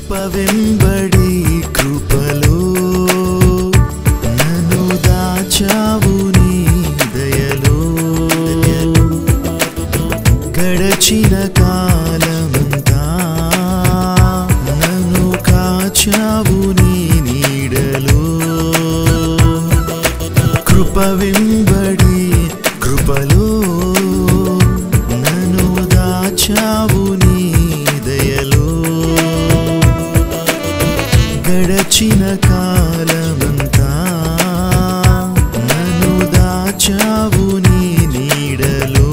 కృప వెంబడి కృపలో నన్ను దాచావు నీ దయలో గడచిన కాలమంతా నన్ను కాచావు నీ నీడలో కృప వెంబడి కృపలో నన్ను దాచావు నీ దయలో గడచిన కాలమంతా నన్ను దాచావు నీ నీడలో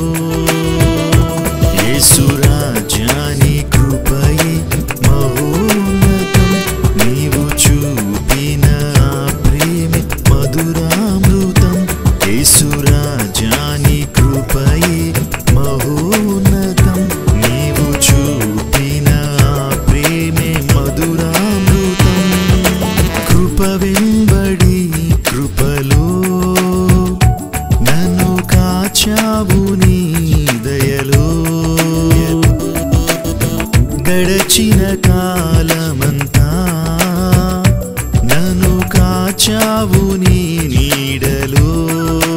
యేసురాజాని కృపయే మహోన్నతం నీవు చూపిన ఆ ప్రేమే మధురామృతం యేసురాజాని కృపయే మహోన్నతం నీవు చూపిన ఆ ప్రేమే మధురామృతం కృప వెంబడి కృపలో నన్ను కాచావు నీ దయలో గడచిన కాలమంతా నన్ను కాచావు నీ నీడలో